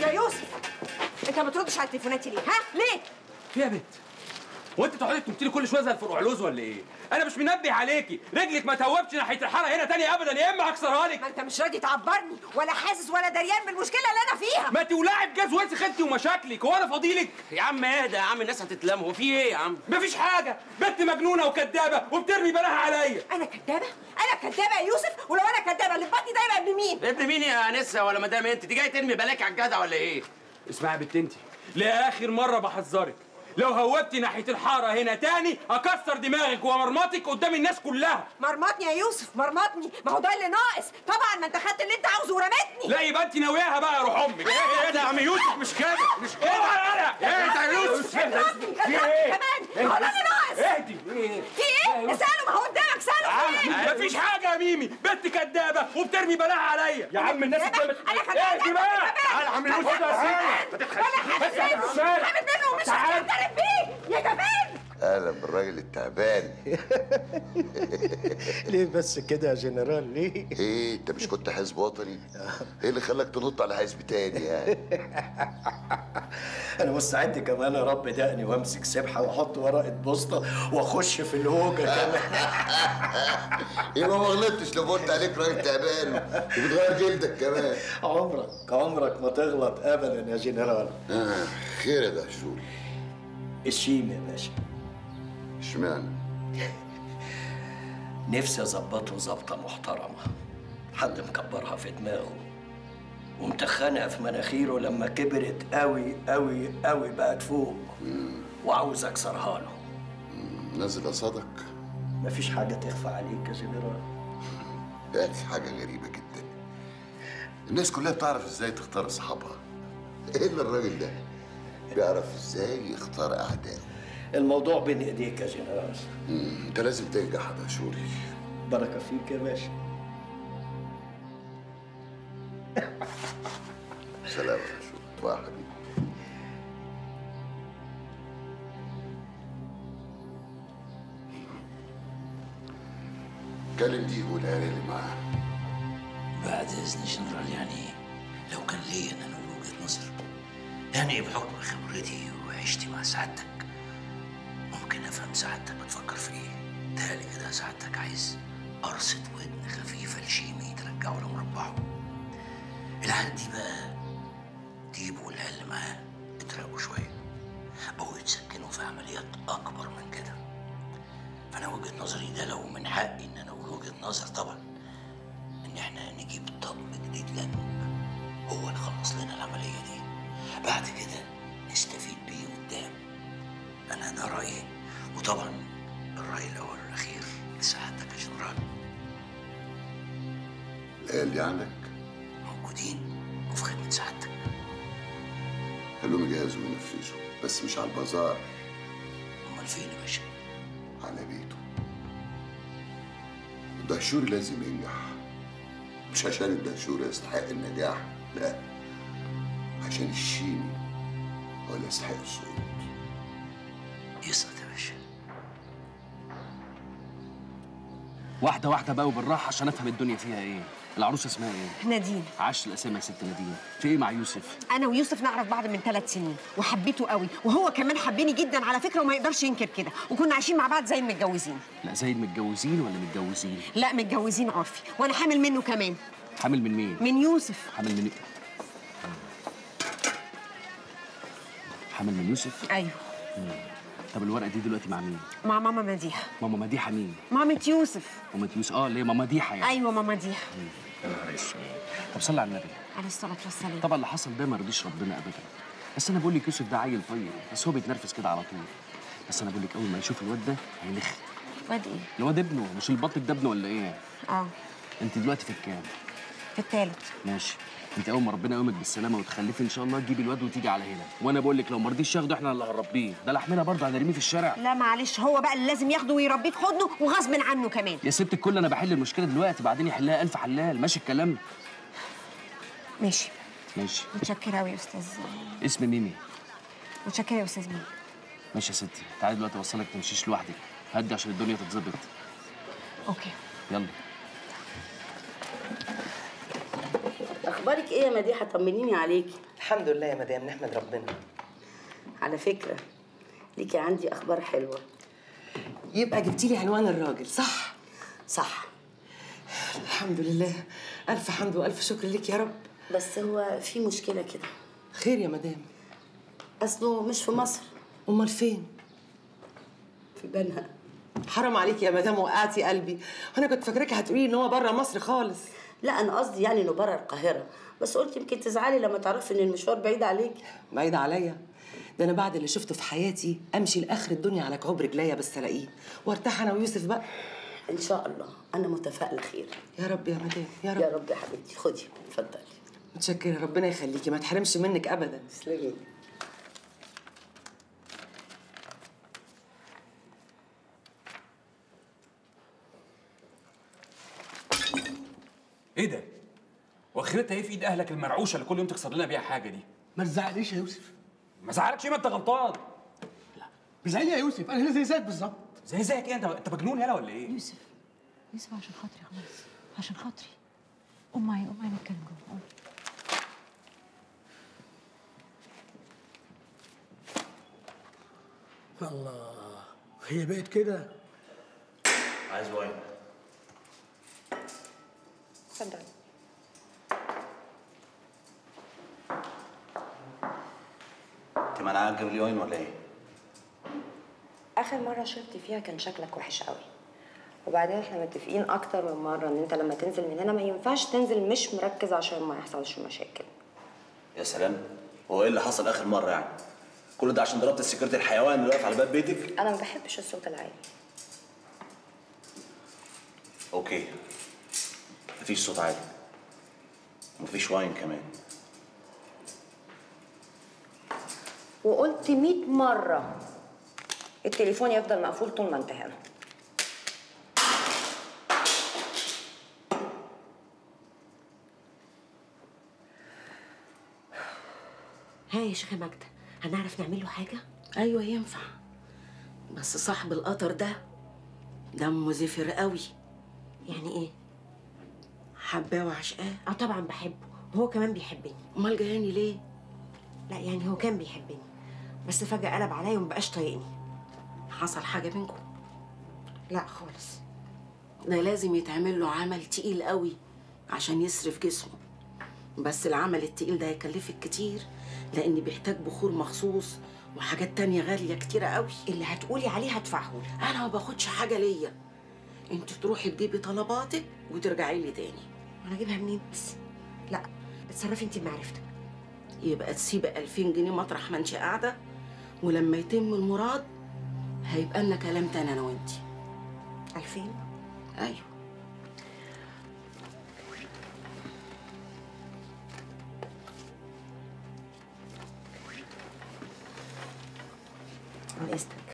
يوسف انت ما بتردش على تليفوناتي ليه ها ليه في يا بنت وانت تقعدي تنطي لي كل شويه زي الفرقعلوز ولا ايه؟ انا مش منبه عليكي، رجلك ما توبش ناحيه الحاره هنا تاني ابدا يا اما هكسرها لك. ما انت مش راضي تعبرني ولا حاسس ولا دريان بالمشكله اللي انا فيها ما تولعي بجاز وسخ انت ومشاكلك، هو انا فاضيلك؟ يا عم اهدى يا عم الناس هتتلم هو في ايه يا عم مفيش حاجه، بنت مجنونه وكدابه وبترمي بلاها عليا. انا كدابه انا كدابه يا يوسف ولو انا كدابه اللي في بطني ده يبقى ابن مين ابن مين يا انسه ولا مدام انت دي جاي ترمي بلاك على الجدع ولا ايه اسمعي يا بنت انت، لاخر مره بحذرك، لو هوبتي ناحيه الحاره هنا تاني اكسر دماغك ومرمطك قدام الناس كلها. مرمطني يا يوسف مرمطني ما هو ده اللي ناقص طبعا ما انت خدت اللي انت عاوزه ورمتني لا يبقى انت ناوياها بقى يا روح امك. ايه ايه ده يا عم يوسف مش كده مش كده انا ايه ده يا يوسف مرمطني في ايه؟ كمان ما هو ده اللي ناقص اهدي ايه؟ في ايه اساله ما هو قدامك ساله في ايه مفيش حاجة يا ميمي، بنت كدابة وبترمي بلاها عليا، يا عم الناس كدابة؟ بتعمل انا كدابة اهدي بقى، تعالى يا عم يوسف ولا حاسس حامد منه ومش هتعترف بيه يا جمال اهلا بالراجل التعبان ليه بس كده يا جنرال ليه؟ ايه انت مش كنت حزب وطني ايه اللي خلاك تنط على حزب تاني يعني انا مستعد كمان ارب دقني وامسك سبحه واحط ورقه بوسطه واخش في الهوجه كمان يبقى ما غلطتش لو قلت عليك راجل تعبان وبتغير جلدك كمان عمرك عمرك ما تغلط ابدا يا جنرال آه خير يا دهشول الشيم يا باشا اشمعنى نفسي اظبطه ظبطه محترمه حد مكبرها في دماغه ومتخنها في مناخيره لما كبرت قوي قوي قوي بقت فوق وعاوز اكسرها له نازل قصادك مفيش حاجه تخفى عليك يا جنرال بقت حاجة غريبة جدا الناس كلها بتعرف ازاي تختار اصحابها الا الراجل ده بيعرف ازاي يختار اعدائه الموضوع بين ايديك يا جنرال مم، انت لازم تنجح يا دهشوري بركه فيك يا باشا سلام يا دهشوري باي يا حبيبي كلم دي والعيال اللي معاه بعد إذن جنرال يعني لو كان لي أن أنا أقول وجهة نظر يعني بحكم خبرتي وعشتي مع سعادتك ممكن أفهم سعادتك بتفكر في إيه تهيألي كده سعادتك عايز قرصة ودن خفيفة لشيمي ترجعه لمربعه العيال دي بقى ديبو والعيال اللي معاه اتراقوا شوية بقوا يتسكنوا في عمليات أكبر من كده فأنا وجهة نظري ده لو من حقي إن أنا أقول وجهة نظر طبعا ان احنا نجيب طقم جديد لنا هو اللي خلص لنا العمليه دي بعد كده نستفيد بيه قدام انا ده رايي وطبعا الراي الاول والاخير لسعادتك يا جنرال العيال دي عندك موجودين وفي خدمه سعادتك خلوهم يجهزوا وينفذوا بس مش على البازار امال فين يا باشا على بيته الدهشوري لازم ينجح مش عشان الدهشوري يستحق النجاح لا عشان الشيمي هو اللي يستحق الصعود يسقط يا باشا واحدة واحدة بقى وبالراحة عشان افهم الدنيا فيها ايه العروسة اسمها ايه؟ نادين عاش الاسامي يا ست نادين في ايه مع يوسف؟ انا ويوسف نعرف بعض من ثلاث سنين وحبيته قوي وهو كمان حبني جدا على فكره وما يقدرش ينكر كده وكنا عايشين مع بعض زي المتجوزين لا زي المتجوزين ولا متجوزين؟ لا متجوزين عرفي وانا حامل منه كمان حامل من مين؟ من يوسف حامل من حامل من يوسف؟ ايوه طب الورقة دي دلوقتي مع مين؟ مع ماما مديحه ماما مديحة مين؟ مامة يوسف ماما يوسف اه اللي هي ماما مديحة يعني ايوه ماما مديحه يا نهار اسود. طب صلي على النبي عليه الصلاه والسلام طبعا اللي حصل ده ما رضيش ربنا ابدا بس انا بقول لك يوسف ده عيل طيب بس هو بيتنرفز كده على طول بس انا بقول لك اول ما يشوف الواد ده هيلخ واد ايه الواد ابنه مش البطل ده ابنه ولا ايه اه انت دلوقتي في الكام في الثالث ماشي انت اول ما ربنا يقومك بالسلامه وتخلفي ان شاء الله تجيبي الواد وتيجي على هنا وانا بقول لك لو ما رضيش ياخده احنا اللي هنربيه ده لحمنا برضه هنرميه في الشارع لا معلش هو بقى اللي لازم ياخده ويربيه في حضنه وغصب عنه كمان يا ست الكل انا بحل المشكله دلوقتي بعدين يحلها الف حلال ماشي الكلام ماشي ماشي متشكره قوي يا استاذ اسم ميمي متشكره يا استاذ مين ماشي يا ستي تعالي دلوقتي اوصلك تمشيش لوحدك هدي عشان الدنيا تتظبط اوكي يلا اخبارك ايه يا مديحه طمنيني عليكي الحمد لله يا مدام نحمد ربنا على فكره ليكي عندي اخبار حلوه يبقى جبتي لي عنوان الراجل صح صح الحمد لله الف حمد والف شكر لك يا رب بس هو في مشكله كده خير يا مدام اصله مش في مصر امال فين في بنها حرام عليك يا مدام وقعتي قلبي وانا كنت فاكراكي هتقولي ان هو بره مصر خالص لا انا قصدي يعني انه بره القاهره بس قلت يمكن تزعلي لما تعرفي ان المشوار بعيد عليكي بعيد عليا ده انا بعد اللي شفته في حياتي امشي لاخر الدنيا على كعوب رجليا بس الاقيه وارتاح انا ويوسف بقى ان شاء الله انا متفائله خير يا رب يا مدام يا رب يا رب يا حبيبتي خدي اتفضلي متشكره ربنا يخليكي ما تحرمش منك ابدا تسلمي ايه ده؟ واخرتها ايه في ايد اهلك المرعوشه اللي كل يوم تكسر لنا بيها حاجه دي؟ ما تزعليش يا يوسف ما زعلكش ما انت غلطان بزعلي يا يوسف انا هنا زي زيك بالظبط زي زيك ايه انت انت مجنون يالا ولا ايه؟ يوسف يوسف عشان خاطري خلاص عشان خاطري قوم معايا قوم معايا نتكلم جوه قوم الله هي بقت كده عايز واين اتفضل انت منعها تجيب لي واين ولا ايه؟ اخر مره شربت فيها كان شكلك وحش قوي وبعدين احنا متفقين اكتر من مره ان انت لما تنزل من هنا ما ينفعش تنزل مش مركز عشان ما يحصلش مشاكل يا سلام هو ايه اللي حصل اخر مره يعني؟ كل ده عشان ضربت السكرتير الحيوان اللي واقف على باب بيتك؟ انا ما بحبش الصوت العالي اوكي مفيش صوت عالي ومفيش واين كمان وقلت 100 مره التليفون يفضل مقفول طول ما انت هنا ها يا شيخه ماجده هنعرف نعمل له حاجه ايوه ينفع بس صاحب القطر ده دمه زفر قوي يعني ايه حباه وعشقاه اه طبعا بحبه وهو كمان بيحبني امال جاياني ليه لا يعني هو كان بيحبني بس فجاه قلب عليا ومبقاش طايقني حصل حاجه بينكم لا خالص ده لازم يتعمل له عمل تقيل قوي عشان يصرف جسمه بس العمل التقيل ده هيكلفك كتير لان بيحتاج بخور مخصوص وحاجات تانية غالية كتيرة قوي اللي هتقولي عليه هدفعه انا ما باخدش حاجة ليا انت تروحي تجيبي طلباتك وترجعي لي تاني انا اجيبها منين بس لا اتصرفي انت بمعرفتك يبقى تسيبي 2000 جنيه مطرح ما انت قاعدة ولما يتم المراد هيبقى لنا كلام تاني انا وانتي 2000 ايوه على اذنك